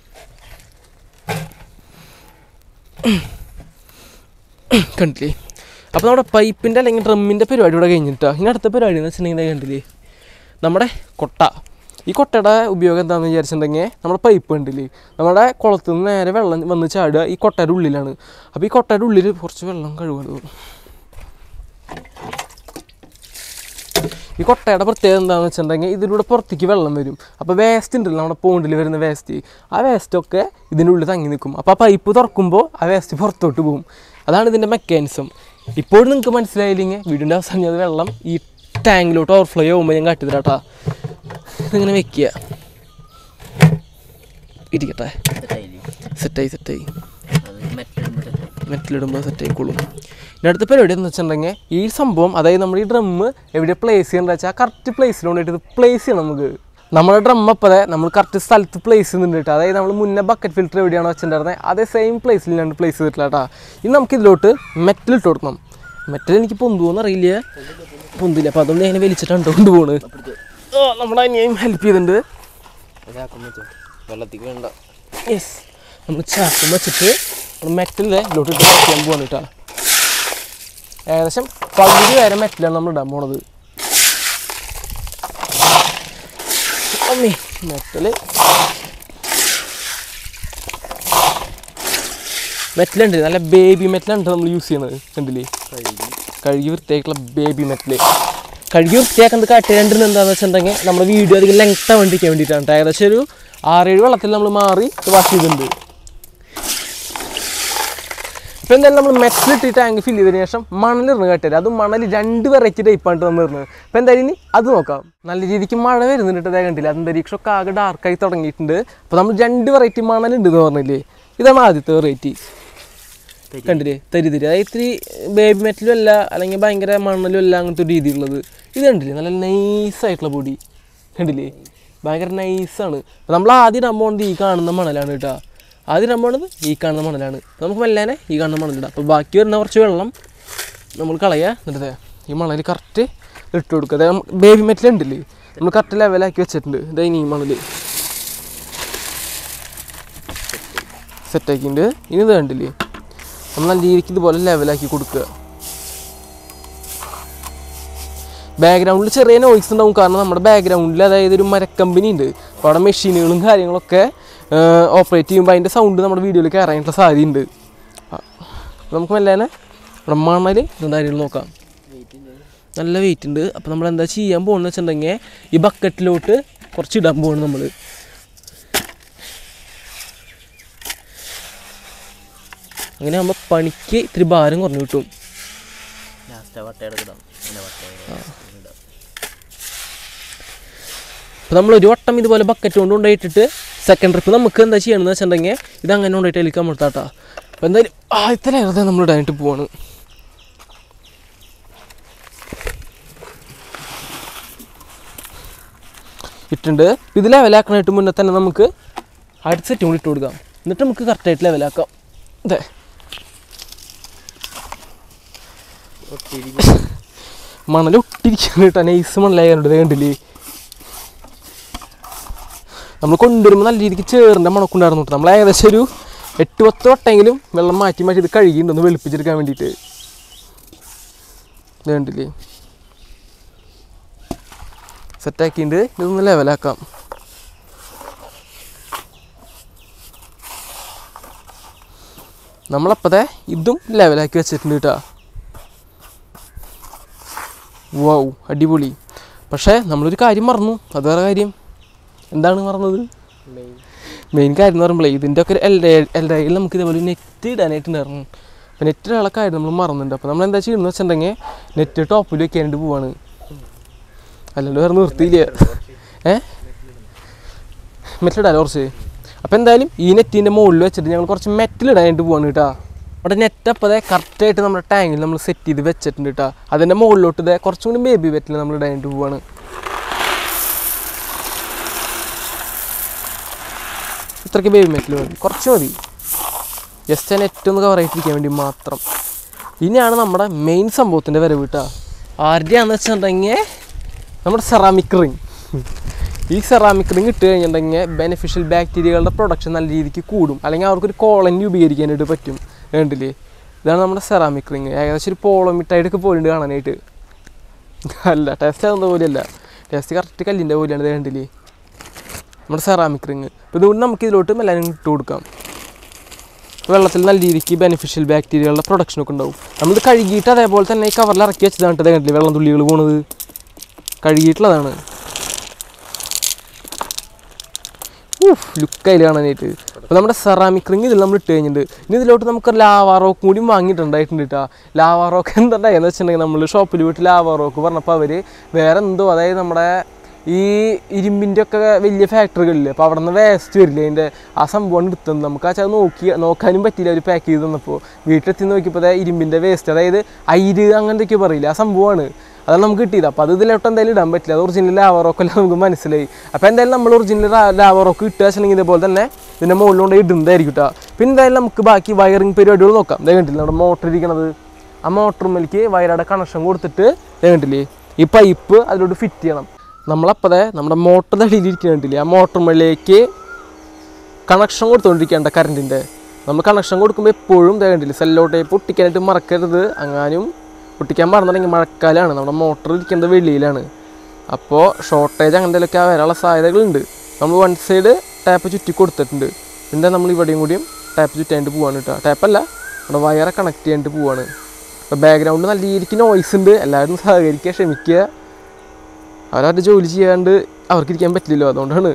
കണ്ടില്ലേ അപ്പോൾ നമ്മുടെ പൈപ്പിൻ്റെ അല്ലെങ്കിൽ ഡ്രമ്മിൻ്റെ പരിപാടി ഇവിടെ കഴിഞ്ഞിട്ടാ ഇനി അടുത്ത പരിപാടി എന്ന് വെച്ചിട്ടുണ്ടെങ്കിൽ ദേ കണ്ടില്ലേ നമ്മുടെ കൊട്ട ഈ കൊട്ടയുടെ ഉപയോഗം എന്താണെന്ന് വിചാരിച്ചിട്ടുണ്ടെങ്കിൽ നമ്മുടെ പൈപ്പ് കണ്ടില്ലേ നമ്മുടെ കുളത്തിൽ നിന്ന് നേരെ വെള്ളം വന്ന് ചാടുക ഈ കൊട്ടയുടെ ഉള്ളിലാണ് അപ്പോൾ ഈ കൊട്ടയുടെ ഉള്ളിൽ കുറച്ച് വെള്ളം കഴുകുന്നത് ഈ കൊട്ടയുടെ പ്രത്യേകത എന്താണെന്ന് വെച്ചിട്ടുണ്ടെങ്കിൽ ഇതിലൂടെ പുറത്തേക്ക് വെള്ളം വരും അപ്പോൾ വേസ്റ്റ് ഉണ്ടല്ലോ നമ്മുടെ പോണ്ടിൽ വരുന്ന വേസ്റ്റ് ആ വേസ്റ്റൊക്കെ ഇതിൻ്റെ ഉള്ളിൽ തങ്ങി നിൽക്കും അപ്പോൾ ആ പൈപ്പ് തുറക്കുമ്പോൾ ആ വേസ്റ്റ് പുറത്തോട്ട് പോകും അതാണ് ഇതിൻ്റെ മെക്കാനിസം ഇപ്പോഴും നിങ്ങൾക്ക് മനസ്സിലായില്ലെങ്കിൽ വീടിൻ്റെ അവസാനം അത് വെള്ളം ഈ ടാങ്കിലോട്ട് ഓവർഫ്ലോ ചെയ്യുമ്പോൾ ഞാൻ കാട്ടിത്തരാട്ടാ ഇതിങ്ങനെ വെക്കുക ഇരിക്കട്ടെ സെറ്റായി സെറ്റായി മെറ്റലിടുമ്പോൾ സെറ്റ് ആയിക്കോളും ഇനി അടുത്ത പരിപാടി എന്ന് വെച്ചിട്ടുണ്ടെങ്കിൽ ഈ സംഭവം അതായത് നമ്മുടെ ഈ ഡ്രമ്മ് എവിടെ പ്ലേസ് ചെയ്യേണ്ട വെച്ചാൽ കറക്റ്റ് പ്ലേസിൽ കൊണ്ടിട്ട് ഇത് പ്ലേസ് ചെയ്യണം നമുക്ക് നമ്മുടെ ഡ്രം അപ്പതെ നമ്മൾ കറക്റ്റ് സ്ഥലത്ത് പ്ലേസ് ചെയ്യുന്നുണ്ട് കേട്ടോ അതായത് നമ്മൾ മുന്നേ ബക്കറ്റ് ഫിൽറ്റർ എവിടെയാണോ വെച്ചിട്ടുണ്ടായിരുന്നത് അതേ സെയിം പ്ലേസിൽ ഞാൻ പ്ലേസ് ചെയ്തിട്ടില്ല കേട്ടോ ഇനി നമുക്ക് ഇതിലോട്ട് മെറ്റൽ ഇട്ട് കൊടുക്കണം മെറ്റൽ എനിക്ക് പൊന്തുവോന്ന് അറിയില്ല പൊന്തില്ല അപ്പോൾ അതുകൊണ്ട് ഞാൻ വലിച്ചിട്ടാണ് കൊണ്ടുപോണ് ഓ നമ്മുടെ അനിയും ഹെൽപ്പ് ചെയ്തിട്ടുണ്ട് വെള്ളത്തിൽ വേണ്ട യെസ് നമ്മൾ ചാക്കും വെച്ചിട്ട് നമ്മൾ മെറ്റലിൽ ഇതിലോട്ട് ഇട്ട് ചെയ്യാൻ പോവാണ് കേട്ടോ ഏകദേശം പകുതി വരെ മെറ്റലാണ് നമ്മൾ ഇടാൻ പോണത് അമ്മേ മെറ്റല് മെറ്റലുണ്ട് നല്ല ബേബി മെറ്റലാണ് നമ്മൾ യൂസ് ചെയ്യുന്നത് കണ്ടില്ലേ കഴുകി വൃത്തിയായിട്ടുള്ള ബേബി മെറ്റല് കഴുകി വൃത്തിയാക്കുന്നത് കാട്ടിരണ്ടിന് എന്താണെന്ന് വെച്ചിട്ടുണ്ടെങ്കിൽ നമ്മുടെ വീഡിയോ അധികം ലെങ്ത് വേണ്ടിക്കാൻ വേണ്ടിയിട്ടാണ് ട്ടോ. ഏകദേശം ഒരു ആറേഴ് വെള്ളത്തിൽ നമ്മൾ മാറി വാഷ് ചെയ്തിട്ടുണ്ട് ഇപ്പം എന്തായാലും നമ്മൾ മെറ്റലിട്ട് ടാങ്ക് ഫില്ല് ചെയ്തതിന് ശേഷം മണലിടുന്ന കേട്ടത് അത് മണൽ രണ്ട് വെറൈറ്റി ടൈപ്പാണ് നമ്മൾ ഇടുന്നത് അപ്പം എന്തായാലും ഇനി അത് നോക്കാം നല്ല രീതിക്ക് മഴ വരുന്നുണ്ട് കേട്ടോ ദേ കണ്ടില്ല അന്തരീക്ഷമൊക്കെ ആകെ ഡാർക്കായി തുടങ്ങിയിട്ടുണ്ട് അപ്പോൾ നമ്മൾ രണ്ട് വെറൈറ്റി മണലുണ്ട് എന്ന് പറഞ്ഞില്ലേ ഇതാണ് ആദ്യത്തെ വെറൈറ്റി കണ്ടില്ലേ തരി തരി അതായത് ഇത്തിരി ബേബി മെറ്റലും അല്ല അല്ലെങ്കിൽ ഭയങ്കര മണ്ണലും അല്ല അങ്ങനത്തെ ഒരു രീതിയുള്ളത് ഇത് കണ്ടില്ലേ നല്ല നൈസായിട്ടുള്ള പൊടി കണ്ടില്ലേ ഭയങ്കര നൈസാണ് അപ്പോൾ നമ്മൾ ആദ്യം ഇടാൻ പോകുന്നത് ഈ കാണുന്ന മണലാണ് കേട്ടോ ആദ്യം ഇടാൻ പോകുന്നത് ഈ കാണുന്ന മണലാണ് നമുക്ക് മെല്ലാനെ ഈ കാണുന്ന മണലിടാം അപ്പോൾ ബാക്കി വരുന്ന കുറച്ച് വെള്ളം നമ്മൾ കളയുക എന്നിട്ട് ദേ ഈ മണൽ കറക്റ്റ് ഇട്ട് കൊടുക്കുക അതായത് ബേബി മെറ്റൽ ഉണ്ടല്ലേ നമ്മൾ കറക്റ്റ് ലെവലാക്കി വെച്ചിട്ടുണ്ട് ഇതാ ഇനി ഈ മണൽ സെറ്റാക്കിയിട്ടുണ്ട് ഇനി ഇത് കണ്ടില്ലേ നമ്മൾ നല്ല രീതിക്ക് ഇതുപോലെ ലെവലാക്കി കൊടുക്കുക ബാക്ക്ഗ്രൗണ്ടിൽ ചെറിയ നോയ്സ് ഉണ്ടാവും കാരണം നമ്മുടെ ബാക്ക്ഗ്രൗണ്ടിൽ അതായത് ഒരു മരക്കമ്പനി ഉണ്ട് അപ്പോൾ അവിടെ മെഷീനുകളും കാര്യങ്ങളൊക്കെ ഓപ്പറേറ്റ് ചെയ്യുമ്പോൾ അതിൻ്റെ സൗണ്ട് നമ്മുടെ വീഡിയോയിൽ കയറാനായിട്ടുള്ള സാധ്യതയുണ്ട് ആ, അപ്പോൾ നമുക്ക് മെല്ലേനെ നമ്മുടെ മണൽ എന്തായാലും നോക്കാം നല്ല വെയിറ്റ് ഉണ്ട് അപ്പോൾ നമ്മൾ എന്താ ചെയ്യാൻ പോകുന്നത് വെച്ചിട്ടുണ്ടെങ്കിൽ ഈ ബക്കറ്റിലോട്ട് കുറച്ച് ഇടാൻ പോകണം നമ്മൾ അങ്ങനെ ആകുമ്പോൾ പണിക്ക് ഇത്തിരി ഭാരം കുറഞ്ഞു കിട്ടും ലാസ്റ്റ് വട്ടയെടുക്കിടാം പിന്നെ വട്ട അപ്പോൾ നമ്മൾ ഒരു വട്ടം ഇതുപോലെ ബക്കറ്റ് കൊണ്ട് കൊണ്ടുപോയിട്ടിട്ട് സെക്കൻഡ് ട്രിപ്പ് നമുക്ക് എന്താ ചെയ്യണമെന്ന് വെച്ചിട്ടുണ്ടെങ്കിൽ ഇത് അങ്ങനെ കൊണ്ടുപോയിട്ട് അതിലേക്ക് അമർത്താട്ടാ അപ്പോൾ എന്തായാലും ആദ്യത്തെ ലെയറത്തെ നമ്മൾ ഇടാനായിട്ട് പോവാണ് ഇട്ടുണ്ട് ഇത് ലെവലാക്കണായിട്ട് മുന്നേ തന്നെ നമുക്ക് അടുത്ത സെറ്റും കൂടി ഇട്ട് കൊടുക്കാം എന്നിട്ട് നമുക്ക് കറക്റ്റായിട്ട് ലെവലാക്കാം അതെ മണൽ ഒട്ടിരിക്കുന്നു കേട്ടോ നൈസ് മണലായതുകൊണ്ട് ഇത് കണ്ടില്ലേ നമ്മൾ കൊണ്ടുവരുമ്പോൾ നല്ല രീതിക്ക് ചേറിൻ്റെ മണക്കുണ്ടായിരുന്നു കേട്ടോ നമ്മൾ ഏകദേശം ഒരു എട്ട് പത്ത് വട്ടെങ്കിലും വെള്ളം മാറ്റി മാറ്റി ഇത് കഴുകിയിട്ടുണ്ടെന്ന് വെളുപ്പിച്ചെടുക്കാൻ വേണ്ടിയിട്ട് ഇത് കണ്ടില്ലേ സെറ്റാക്കിയിട്ട് ഇതൊന്ന് ലെവലാക്കാം നമ്മളപ്പത്തെ ഇതും ലെവലാക്കി വെച്ചിട്ടുണ്ട് കേട്ടോ വൗ അടിപൊളി പക്ഷേ നമ്മളൊരു കാര്യം മറന്നു അത് വേറെ കാര്യം എന്താണ് മറന്നത് മെയിൻ കാര്യം എന്ന് പറയുമ്പോൾ ഇതിൻ്റെ ഒക്കെ എൽ എൽഡയിൽ നമുക്ക് ഇതേപോലെ നെറ്റ് ഇടാനായിട്ടുണ്ടായിരുന്നു അപ്പോൾ നെറ്റ് ഇടാനുള്ള കാര്യം നമ്മൾ മറന്നുണ്ട് അപ്പോൾ നമ്മൾ എന്താ ചെയ്യുന്നത് വെച്ചിട്ടുണ്ടെങ്കിൽ നെറ്റ് ടോപ്പിൽ വെക്കാനായിട്ട് പോവാണ് അല്ലാണ്ട് വേറെ നിർത്തിയില്ല ഏ മെറ്റൽ ഇടാലോ കുറച്ച് അപ്പോൾ എന്തായാലും ഈ നെറ്റിൻ്റെ മുകളിൽ വെച്ചിട്ട് ഞങ്ങൾ കുറച്ച് മെറ്റൽ ഇടാനായിട്ട് പോവാണ് കേട്ടോ അവിടെ നെറ്റ് അപ്പോൾ അതെ കറക്റ്റായിട്ട് നമ്മുടെ ടാങ്കിൽ നമ്മൾ സെറ്റ് ചെയ്ത് വെച്ചിട്ടുണ്ട് കേട്ടോ അതിൻ്റെ മുകളിലോട്ട് ഇതേ കുറച്ചും കൂടി ബേബി വെറ്റിൽ നമ്മൾ ഇടാനായിട്ട് പോവാണ് ഇത്രയ്ക്ക് ബേബി മെറ്റൽ മതി കുറച്ച് മതി ജസ്റ്റ് ആ നെറ്റ് ഒന്ന് കവർ ആയിട്ടിരിക്കാൻ വേണ്ടി മാത്രം ഇനിയാണ് നമ്മുടെ മെയിൻ സംഭവത്തിൻ്റെ വരവ് കേട്ടോ ആരുടെയാണെന്ന് വെച്ചിട്ടുണ്ടെങ്കിൽ നമ്മുടെ സെറാമിക് റിങ് ഈ സെറാമിക് റിങ് ഇട്ട് കഴിഞ്ഞിട്ടുണ്ടെങ്കിൽ ബെനിഫിഷ്യൽ ബാക്ടീരിയകളുടെ പ്രൊഡക്ഷൻ നല്ല രീതിക്ക് കൂടും അല്ലെങ്കിൽ അവർക്കൊരു കോളനി രൂപീകരിക്കാനായിട്ട് പറ്റും വേണ്ടില്ലേ ഇതാണ് നമ്മുടെ സെറാമിക് റിങ് ഏകദേശം ഒരു പോളം മിഠായിട്ടൊക്കെ പോലുണ്ട് കാണാനായിട്ട് അല്ല ടേസ്റ്റ് അതൊന്നും പോലെയല്ല ടേസ്റ്റ് കറക്റ്റ് കല്ലിൻ്റെ പോലെയാണ് ഇത് കണ്ടില്ലേ നമ്മുടെ സെറാമിക് റിങ് അപ്പോൾ ഇതുകൊണ്ട് നമുക്ക് ഇതിലോട്ട് എല്ലാവരും ഇട്ട് കൊടുക്കാം വെള്ളത്തിൽ നല്ല രീതിക്ക് ബെനിഫിഷ്യൽ ബാക്ടീരിയകളുടെ പ്രൊഡക്ഷനൊക്കെ ഉണ്ടാവും നമ്മളിത് കഴുകിയിട്ട് അതേപോലെ തന്നെ ഈ കവറിൽ ഇറക്കി വെച്ചതാണ് കേട്ടോ കണ്ടില്ലേ വെള്ളം തുള്ളികൾ പോണത് കഴുകിയിട്ടുള്ളതാണ് ലുക്ക് അതിൽ കാണാനായിട്ട് അപ്പോൾ നമ്മുടെ സെറാമിക് റിങ് ഇതിൽ നമ്മൾ ഇട്ട് കഴിഞ്ഞിട്ടുണ്ട് ഇനി ഇതിലോട്ട് നമുക്ക് ലാവാ റോക്ക് കൂടി വാങ്ങിയിട്ടുണ്ടായിട്ടുണ്ട് കേട്ടോ ലാവാ റോക്ക് എന്തുണ്ടായെന്ന് വെച്ചിട്ടുണ്ടെങ്കിൽ നമ്മൾ ഷോപ്പിൽ പോയിട്ട് ലാവാ റോക്ക് പറഞ്ഞപ്പോൾ അവർ വേറെ എന്തോ അതായത് നമ്മുടെ ഈ ഇരുമ്പിൻ്റെ ഒക്കെ വലിയ ഫാക്ടറികളില്ലേ അപ്പോൾ അവിടെ നിന്ന് വേസ്റ്റ് വരില്ലേ അതിൻ്റെ ആ സംഭവമാണ് എടുത്തത് നമുക്ക് ആ ചത് നോക്കി നോക്കാനും പറ്റിയില്ല അവർ പാക്ക് ചെയ്ത് തന്നപ്പോൾ വീട്ടിലെത്തി നോക്കിയപ്പോൾ ദേ ഇരുമ്പിൻ്റെ വേസ്റ്റ് അതായത് അയിര് അങ്ങനത്തെയൊക്കെ പറയില്ല ആ സംഭവമാണ് അതാണ് നമുക്ക് കിട്ടിയത് അപ്പോൾ അത് ഇതിലോട്ട് എന്തായാലും ഇടാൻ പറ്റില്ല അത് ഒറിജിനൽ ലാവറോക്ക് അല്ല നമുക്ക് മനസ്സിലായി അപ്പോൾ എന്തായാലും നമ്മൾ ഒറിജിനൽ ലാവറോക്ക് ഇട്ടുക വെച്ചിട്ടുണ്ടെങ്കിൽ ഇതേപോലെ തന്നെ ഇതിൻ്റെ മുകളിലുകൊണ്ട് ഇടുന്നതായിരിക്കും കേട്ടോ പിന്നെ എന്തായാലും നമുക്ക് ബാക്കി വയറിങ് പരിപാടികൾ നോക്കാം ദേ കണ്ടില്ലേ നമ്മുടെ മോട്ടർ ഇരിക്കണത് ആ മോട്ടറുമ്മലേക്ക് വയറുടെ കണക്ഷൻ കൊടുത്തിട്ട് ദേ കണ്ടില്ലേ ഈ പൈപ്പ് അതിലോട്ട് ഫിറ്റ് ചെയ്യണം നമ്മളപ്പതേ നമ്മുടെ മോട്ടറിൻ്റെ അടിയിലിരിക്കുന്നുണ്ടില്ലേ ആ മോട്ടറുമ്മലേക്ക് കണക്ഷൻ കൊടുത്തുകൊണ്ടിരിക്കേണ്ട കറണ്ടിൻ്റെ നമ്മൾ കണക്ഷൻ കൊടുക്കുമ്പോൾ എപ്പോഴും ദേ കണ്ടില്ലേ സെല്ലോ ടേപ്പ് ഒട്ടിക്കാനായിട്ട് മറക്കരുത് അങ്ങാനും ഒട്ടിക്കാൻ മറന്നിട്ടുണ്ടെങ്കിൽ മഴക്കാലമാണ് നമ്മുടെ മോട്ടർ ഇരിക്കുന്നത് വെളിയിലാണ് അപ്പോൾ ഷോർട്ടേജ് അങ്ങനത്തെ വരാനുള്ള സാധ്യതകളുണ്ട് നമ്മൾ വൺ സൈഡ് ടാപ്പ് ചുറ്റി കൊടുത്തിട്ടുണ്ട് പിന്നെ നമ്മൾ ഇവിടെയും കൂടിയും ടാപ്പ് ചുറ്റാനായിട്ട് പോവാണ് കേട്ടോ ടാപ്പല്ല നമ്മുടെ വയറെ കണക്ട് ചെയ്യാനായിട്ട് പോവാണ് അപ്പോൾ ബാക്ക്ഗ്രൗണ്ട് നല്ല രീതിക്ക് നോയ്സ് ഉണ്ട് എല്ലാവരും സഹകരിക്കുക ക്ഷമിക്കുക അവരവരുടെ ജോലി ചെയ്യാണ്ട് അവർക്ക് ഇരിക്കാൻ പറ്റില്ലല്ലോ അതുകൊണ്ടാണ്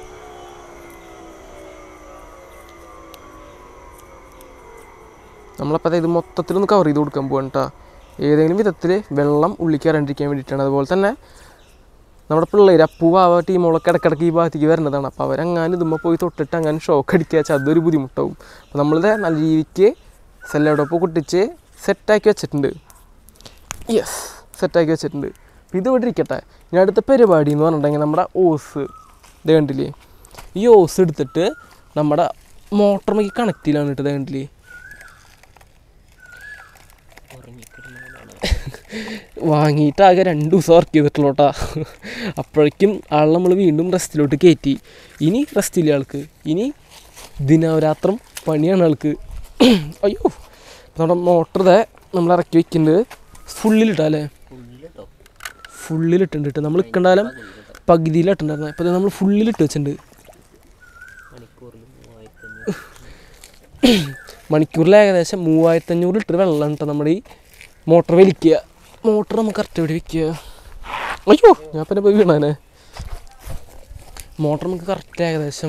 നമ്മളപ്പോൾ ഇത് മൊത്തത്തിലൊന്ന് കവർ ചെയ്ത് കൊടുക്കാൻ പോവാണ് കേട്ടോ ഏതെങ്കിലും വിധത്തിൽ വെള്ളം ഉള്ളിൽ ഇറണ്ടിരിക്കാൻ വേണ്ടിയിട്ടാണ് അതുപോലെ തന്നെ നമ്മുടെ പിള്ളേർ അപ്പൂവാവ ടീമുകളൊക്കെ ഇടയ്ക്കിടയ്ക്ക് ഈ ഭാഗത്തേക്ക് വരുന്നതാണ് അപ്പോൾ അവരങ്ങനെ ഇതുമ്പോൾ പോയി തൊട്ടിട്ട് അങ്ങനെ ഷോക്ക് അടിക്കുക വെച്ചാൽ അതൊരു ബുദ്ധിമുട്ടാവും അപ്പോൾ നമ്മളിത് നല്ല രീതിക്ക് സെല്ലോടൊപ്പം കുട്ടിച്ച് സെറ്റാക്കി വെച്ചിട്ടുണ്ട് യെസ് സെറ്റാക്കി വെച്ചിട്ടുണ്ട് അപ്പോൾ ഇത് ഇവിടെ ഇരിക്കട്ടെ ഇനി അടുത്ത പരിപാടി എന്ന് പറഞ്ഞിട്ടുണ്ടെങ്കിൽ നമ്മുടെ ഓസ് ഇത് കണ്ടില്ലേ ഈ ഓസ് എടുത്തിട്ട് നമ്മുടെ മോട്ടറിലേക്ക് കണക്ട് ചെയ്യലാണ് കേട്ടോ ഇത് കണ്ടില്ലേ വാങ്ങിയിട്ട് ആകെ രണ്ട് ദിവസം വർക്ക് ചെയ്തിട്ടുള്ളൂട്ടാ അപ്പോഴേക്കും ആൾ നമ്മൾ വീണ്ടും റെസ്റ്റിലോട്ട് കയറ്റി ഇനി റെസ്റ്റില്ല ആൾക്ക് ഇനി ദിനവരാത്രം പണിയാണ് ആൾക്ക് അയ്യോ നമ്മുടെ മോട്ടർ ഇതേ നമ്മൾ ഇറക്കി വെക്കുന്നുണ്ട് ഫുള്ളിലിട്ടാ അല്ലേ ഉള്ളിലിട്ടോ ഫുള്ളിലിട്ടുണ്ട് കേട്ടോ നമ്മൾ ഇക്കണ്ടാലും പകുതിയിലിട്ടുണ്ടായിരുന്നു ഇപ്പോൾ നമ്മൾ ഫുള്ളിലിട്ട് വെച്ചിട്ടുണ്ട് മണിക്കൂറിൽ മൂവായിരത്തി അഞ്ഞൂറ് മണിക്കൂറിൽ ഏകദേശം മൂവായിരത്തി അഞ്ഞൂറ് ലിറ്റർ വെള്ളം കേട്ടോ നമ്മുടെ ഈ മോട്ടർ വലിക്കുക മോട്ടർ നമുക്ക് കറക്റ്റ് എവിടെ വെക്കുക അയ്യോ ഞാൻ പിന്നെ പോയി വീണാനെ മോട്ടർ നമുക്ക് കറക്റ്റ് ഏകദേശം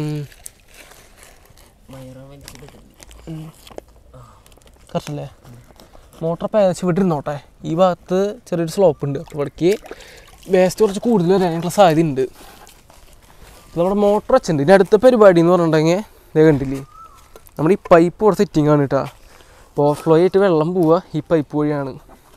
വയറ് വലിച്ചിട്ട് കറക്റ്റ് അല്ലേ മോട്ടർ അപ്പോൾ ഏകദേശം ഇവിടെ ഇരുന്നോട്ടെ ഈ ഭാഗത്ത് ചെറിയൊരു സ്ലോപ്പ് ഉണ്ട് അപ്പോൾ ഇവിടേക്ക് വേസ്റ്റ് കുറച്ച് കൂടുതൽ വരാനുള്ള സാധ്യത ഉണ്ട് അപ്പോൾ നമ്മുടെ മോട്ടർ വെച്ചിട്ടുണ്ട് ഇനി അടുത്ത പരിപാടി എന്ന് പറഞ്ഞിട്ടുണ്ടെങ്കിൽ ഇതേ കണ്ടില്ലേ നമ്മുടെ ഈ പൈപ്പ് ഇവിടെ സെറ്റിംഗ് ആണ് കേട്ടോ ഓവർഫ്ലോ ആയിട്ട് വെള്ളം പോവുക ഈ പൈപ്പ് വഴിയാണ്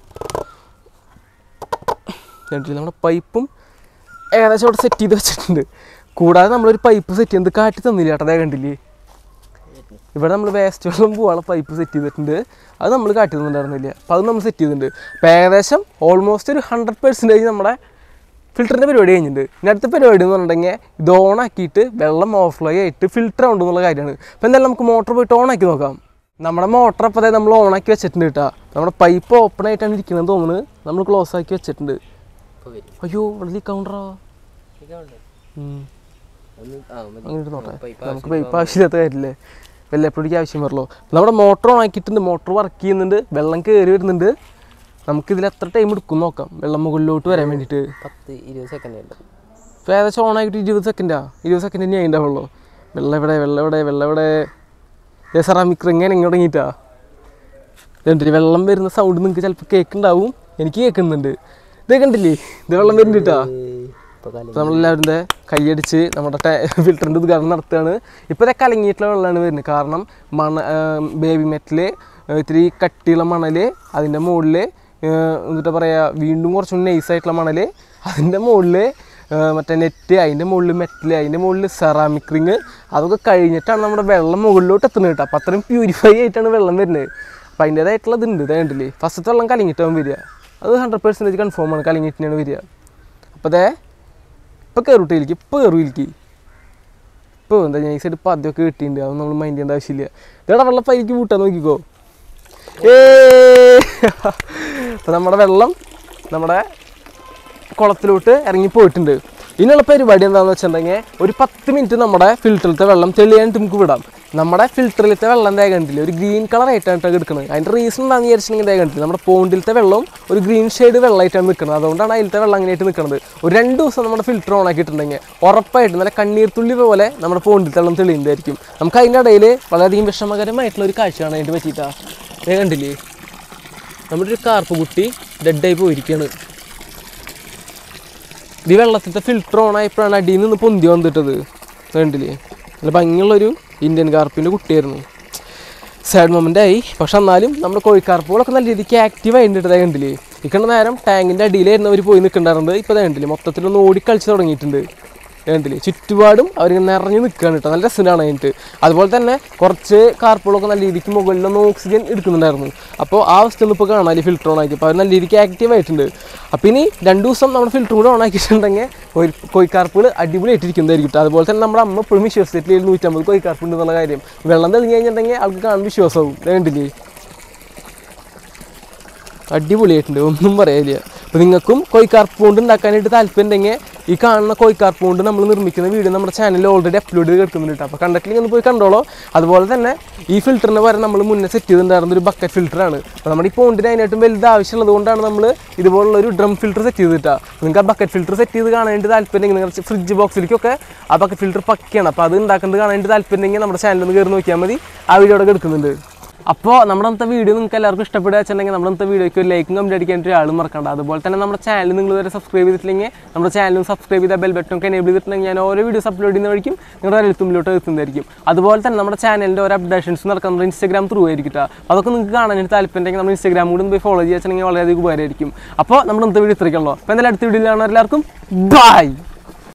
കണ്ടില്ലേ നമ്മുടെ പൈപ്പും ഏകദേശം ഇവിടെ സെറ്റ് ചെയ്ത് വെച്ചിട്ടുണ്ട് കൂടാതെ നമ്മളൊരു പൈപ്പ് സെറ്റ് ചെയ്യുന്നത് കാറ്റി തന്നില്ല കേട്ടോ അതേ കണ്ടില്ലേ ഇവിടെ നമ്മൾ വേസ്റ്റ് വെള്ളം പോകാനുള്ള പൈപ്പ് സെറ്റ് ചെയ്തിട്ടുണ്ട് അത് നമ്മൾ കാട്ടി തന്നിട്ടുണ്ടായിരുന്നില്ല അപ്പോൾ അത് നമ്മൾ സെറ്റ് ചെയ്തിട്ടുണ്ട് അപ്പോൾ ഏകദേശം ഓൾമോസ്റ്റ് ഒരു ഹൺഡ്രഡ് പെർസെൻറ്റേജ് നമ്മുടെ ഫിൽറ്ററിൻ്റെ പരിപാടി കഴിഞ്ഞിട്ടുണ്ട് ഇനി അടുത്ത പരിപാടി എന്ന് പറഞ്ഞിട്ടുണ്ടെങ്കിൽ ഇത് ഓണാക്കിയിട്ട് വെള്ളം ഓവർഫ്ലോ ആയിട്ട് ഫിൽറ്റർ ഉണ്ടെന്നുള്ള കാര്യമാണ് അപ്പോൾ എന്തായാലും നമുക്ക് മോട്ടർ പോയിട്ട് ഓണാക്കി നോക്കാം നമ്മുടെ മോട്ടർ അപ്പോൾ അതായത് നമ്മൾ ഓണാക്കി വെച്ചിട്ടുണ്ട് കേട്ടോ നമ്മുടെ പൈപ്പ് ഓപ്പൺ ആയിട്ടാണ് ഇരിക്കുന്നത് തോന്നുന്നത് നമ്മൾ ക്ലോസ് ആക്കി വെച്ചിട്ടുണ്ട് ഇപ്പോൾ വരും അയ്യോ ഇവിടെ ലീക്ക് ആവണ്ടോ ഇതാവണ്ടേ? ഉം ഒന്ന് ആ മതി. അങ്ങനെ നോട്ടെ പൈപ്പ് നമുക്ക് പൈപ്പ് ആവശ്യമില്ലാത്ത കാര്യമില്ലേ വല്ലപ്പോഴേക്ക് ആവശ്യം വരുള്ളൂ നമ്മുടെ മോട്ടർ ഓൺ ആക്കിയിട്ടുണ്ട് മോട്ടർ വർക്ക് ചെയ്യുന്നുണ്ട് വെള്ളം കയറി വരുന്നുണ്ട് നമുക്ക് ഇതിൽ എത്ര ടൈം എടുക്കും നോക്കാം വെള്ളം മുകളിലോട്ട് വരാൻ വേണ്ടിയിട്ട് പത്ത് ഇരുപത് സെക്കൻഡ് ഉണ്ട് ഇപ്പോൾ ഏകദേശം ഓൺ ആക്കിയിട്ട് ഇരുപത് സെക്കൻഡാ ഇരുപത് സെക്കൻഡ് തന്നെ അതിൻ്റെ വെള്ളം എവിടെ വെള്ളം എവിടെ വെള്ളം എവിടെ ഏ സെറാമിക് എങ്ങനെ ഇങ്ങോട്ട് തുടങ്ങിയിട്ടാ ഇതുണ്ട് ഫിൽറ്ററിൽ വരുന്ന സൗണ്ട് നിങ്ങൾക്ക് ചിലപ്പോൾ കേൾക്കുന്നുണ്ടാവും എനിക്ക് കേൾക്കുന്നുണ്ട് ഇത് കണ്ടില്ലേ ഇത് വെള്ളം വരുന്നുണ്ടാ ഇപ്പോൾ കാലം അപ്പോൾ നമ്മളെല്ലാവരും ദേ കൈയടിച്ച് നമ്മുടെ ഫിൽറ്ററിൻ്റെ ഉദ്ഘാടനം നടത്തുകയാണ് ഇപ്പോൾ ഇതേ കലങ്ങിയിട്ടുള്ള വെള്ളമാണ് വരുന്നത് കാരണം മണ ബേബി മെറ്റൽ ഇത്തിരി കട്ടിയുള്ള മണൽ അതിൻ്റെ മുകളിൽ എന്നിട്ട് പറയുക വീണ്ടും കുറച്ചും നൈസായിട്ടുള്ള മണൽ അതിൻ്റെ മുകളിൽ മറ്റേ നെറ്റ് അതിൻ്റെ മുകളിൽ മെറ്റൽ അതിൻ്റെ മുകളിൽ സെറാമിക് റിങ് അതൊക്കെ കഴിഞ്ഞിട്ടാണ് നമ്മുടെ വെള്ളം മുകളിലോട്ട് എത്തുന്നത് കേട്ടോ അപ്പോൾ അത്രയും പ്യൂരിഫൈ ആയിട്ടാണ് വെള്ളം വരുന്നത് അപ്പോൾ അതിൻ്റേതായിട്ടുള്ള ഇതുണ്ട് ഇത് കണ്ടില്ലേ ഫസ്റ്റത്തെ വെള്ളം കലങ്ങിയിട്ടാവും വരിക അത് ഹൺഡ്രഡ് പെർസെൻറ്റേജ് കൺഫേം ആണ് കലങ്ങിയിട്ടാണ് വരിക അപ്പോൾ അതേ ഇപ്പോൾ കയറൂട്ടിലേക്ക് ഇപ്പോൾ കയറൂലേക്ക് ഇപ്പോൾ എന്താ ഞാൻ ഈ സൈഡ് പദ്യമൊക്കെ കിട്ടിയിട്ടുണ്ട് അതൊന്നും നമ്മൾ മൈൻഡ് ചെയ്യേണ്ട ആവശ്യമില്ല ഇതേടാ വെള്ളം പരിക്ക് കൂട്ടാൻ നോക്കിക്കോ ഏ അപ്പോൾ നമ്മുടെ വെള്ളം നമ്മുടെ കുളത്തിലോട്ട് ഇറങ്ങി പോയിട്ടുണ്ട് ഇനിയുള്ള പരിപാടി എന്താണെന്ന് വെച്ചിട്ടുണ്ടെങ്കിൽ ഒരു പത്ത് മിനിറ്റ് നമ്മുടെ ഫിൽറ്ററിലത്തെ വെള്ളം തെളിയാണ്ട് നമുക്ക് വിടാം നമ്മുടെ ഫിൽറ്ററിലത്തെ വെള്ളം എന്താ കണ്ടില്ല ഒരു ഗ്രീൻ കളർ ആയിട്ടാണ് എടുക്കുന്നത് അതിൻ്റെ റീസൺ എന്താണെന്ന് വിചാരിച്ചിട്ടുണ്ടെങ്കിൽ എന്താ കണ്ടില്ല നമ്മുടെ പോണ്ടിലത്തെ വെള്ളം ഒരു ഗ്രീൻ ഷെയ്ഡ് വെള്ളമായിട്ടാണ് നിൽക്കുന്നത് അതുകൊണ്ടാണ് അതിലത്തെ വെള്ളം അങ്ങനെയായിട്ട് നിൽക്കുന്നത് ഒരു രണ്ട് ദിവസം നമ്മുടെ ഫിൽറ്റർ ഓൺ ആക്കിയിട്ടുണ്ടെങ്കിൽ ഉറപ്പായിട്ടും നല്ല കണ്ണീർ തുള്ളി പോലെ നമ്മുടെ പോണ്ടിലത്തെ വെള്ളം തെളിയുന്നതായിരിക്കും നമുക്ക് അതിൻ്റെ ഇടയിൽ വളരെയധികം വിഷമകരമായിട്ടുള്ള ഒരു കാഴ്ചയാണ് അതിൻ്റെ പറ്റിയിട്ടാണ് അതേ കണ്ടില്ലേ നമ്മുടെ ഒരു കാർപ്പ് കുട്ടി ഡെഡായി പോയിരിക്കുകയാണ് ഇത് ഈ വെള്ളത്തിലത്തെ ഫിൽറ്റർ ഓൺ ആയപ്പോഴാണ് അടിയിൽ നിന്ന് പൊന്തി വന്നിട്ടത് കണ്ടില്ലേ നല്ല ഭംഗിയുള്ളൊരു ഇന്ത്യൻ കാർപ്പിൻ്റെ കുട്ടിയായിരുന്നു സാഡ് മൊമെൻ്റ് ആയി പക്ഷെ എന്നാലും നമ്മുടെ കോഴിക്കാർപ്പുകളൊക്കെ നല്ല രീതിക്ക് ആക്റ്റീവ് ആയിട്ട് കണ്ടില്ലേ ഇക്കണ്ട നേരം ടാങ്കിൻ്റെ അടിയിലായിരുന്നു അവർ പോയി നിൽക്കണ്ടായിരുന്നത് ഇപ്പോൾ ദേ കണ്ടില്ലേ മൊത്തത്തിലൊന്ന് ഓടിക്കളിച്ച് തുടങ്ങിയിട്ടുണ്ട് കണ്ടില്ലേ ചുറ്റുപാടും അവരിങ്ങനെ നിറഞ്ഞു നിൽക്കുകയാണ് കേട്ടോ നല്ല രസമാണ് കഴിഞ്ഞിട്ട് അതുപോലെ തന്നെ കുറച്ച് കാർപ്പുകളൊക്കെ നല്ല രീതിക്ക് മുകളിലൊന്ന് ഓക്സിജൻ എടുക്കുന്നുണ്ടായിരുന്നു അപ്പോൾ ആ അവസ്ഥ ഒന്നും ഇപ്പോൾ കാണാൻ ഫിൽറ്റർ ഓൺ ആക്കി അപ്പോൾ അവർ നല്ല രീതിക്ക് ആക്റ്റീവ് ആയിട്ടുണ്ട് അപ്പോൾ ഇനി രണ്ട് ദിവസം നമ്മുടെ ഫിൽറ്റർ കൂടെ ഓൺ ആക്കിയിട്ടുണ്ടെങ്കിൽ കോഴി കോഴിക്കാർപ്പുകൾ അടിപൊളിയായിട്ടിരിക്കുന്നതായിരിക്കും കേട്ടോ. അതുപോലെ തന്നെ നമ്മുടെ അമ്മ എപ്പോഴും വിശ്വസിച്ചിട്ടില്ല നൂറ്റമ്പത് കോഴിക്കാർപ്പുണ്ട് എന്നുള്ള കാര്യം വെള്ളം തെളിഞ്ഞ് കഴിഞ്ഞിട്ടുണ്ടെങ്കിൽ ആൾക്ക് കാണുമ്പോൾ വിശ്വാസമാവും ദേ കണ്ടില്ലേ അടിപൊളിയായിട്ടുണ്ട് ഒന്നും പറയാനില്ല അപ്പോൾ നിങ്ങൾക്കും കോഴിക്കാർപ്പ് കൊണ്ട് ഉണ്ടാക്കാനായിട്ട് താല്പര്യം ഉണ്ടെങ്കിൽ ഈ കാണുന്ന കോഴിക്കാർപ്പ് കൊണ്ട് നമ്മൾ നിർമ്മിക്കുന്ന വീഡിയോ നമ്മുടെ ചാനലിൽ ഓൾറെഡി അപ്ലോഡ് ചെയ്ത് കിടക്കുന്നുണ്ട് കേട്ടോ അപ്പോൾ കണ്ടിട്ടില്ലെങ്കിൽ ഒന്ന് പോയി കണ്ടോളൂ അതുപോലെ തന്നെ ഈ ഫിൽറ്ററിന് പകരം നമ്മൾ മുന്നേ സെറ്റ് ചെയ്തിട്ടുണ്ടായിരുന്ന ഒരു ബക്കറ്റ് ഫിൽറ്ററാണ് അപ്പോൾ നമ്മുടെ ഈ പോണ്ടിന് അതിനായിട്ടും വലുത് ആവശ്യമുള്ളത് കൊണ്ടാണ് നമ്മൾ ഇതുപോലുള്ള ഒരു ഡ്രം ഫിൽറ്റർ സെറ്റ് ചെയ്തിട്ടാ നിങ്ങൾക്ക് ആ ബക്കറ്റ് ഫിൽറ്റർ സെറ്റ് ചെയ്ത് കാണാനായിട്ട് താല്പര്യം ഉണ്ടെങ്കിൽ നിങ്ങൾ ഫ്രിഡ്ജ് ബോക്സിലേക്കൊക്കെ ആ ബക്കറ്റ് ഫിൽറ്റർ പക്കയാണ് അപ്പോൾ അത് ഉണ്ടാക്കുന്നത് കാണാനായിട്ട് താല്പര്യം ഉണ്ടെങ്കിൽ നമ്മുടെ ചാനലിൽ ഒന്ന് കയറി നോക്കിയാൽ മതി ആ വീഡിയോ അവിടെ എടുക്കുന്നുണ്ട് അപ്പോൾ നമ്മുടെ അന്നത്തെ വീഡിയോ നിങ്ങൾക്ക് എല്ലാവർക്കും ഇഷ്ടപ്പെടുക വെച്ചിട്ടുണ്ടെങ്കിൽ നമ്മുടെ അന്നത്തെ വീഡിയോയ്ക്ക് ഒരു ലൈക്കും കമൻറ്റ് അടിക്കാൻ ഒരാളും മറക്കണ്ട അതുപോലെ തന്നെ നമ്മുടെ ചാനൽ നിങ്ങൾ ഇതുവരെ സബ്സ്ക്രൈബ് ചെയ്തിട്ടില്ലെങ്കിൽ നമ്മുടെ ചാനലും സബ്സ്ക്രൈബ് ചെയ്ത ബെൽ ബട്ടൺ ഒക്കെ എനേബിൾ ചെയ്തിട്ടുണ്ടെങ്കിൽ ഞാൻ ഓരോ വീഡിയോസ് അപ്ലോഡ് ചെയ്യുന്ന വഴിക്കും നിങ്ങളുടെ എഴുത്തുമ്പിലോട്ട് എത്തുന്നതായിരിക്കും അതുപോലെ തന്നെ നമ്മുടെ ചാനലിൻ്റെ ഓരോ അപ്ഡേഷൻസ് നടക്കുന്നത് ഇൻസ്റ്റാഗ്രാം ത്രൂ ആയിരിക്കും കേട്ടോ അപ്പോൾ അതൊക്കെ നിങ്ങൾക്ക് കാണാനായിട്ട് താല്പര്യം ഉണ്ടെങ്കിൽ നമ്മുടെ ഇൻസ്റ്റാഗ്രാം കൂടി ഒന്ന് പോയി ഫോളോ ചെയ്യാച്ചെങ്കിൽ വളരെയധികം ഉപകാരമായിരിക്കും അപ്പോൾ നമ്മുടെ ഇന്നത്തെ വീഡിയോ ഇത്രയ്ക്കുള്ളൂ അപ്പോൾ എന്തായാലും അടുത്ത വീഡിയോയിലാണ് എല്ലാവർക്കും ബൈ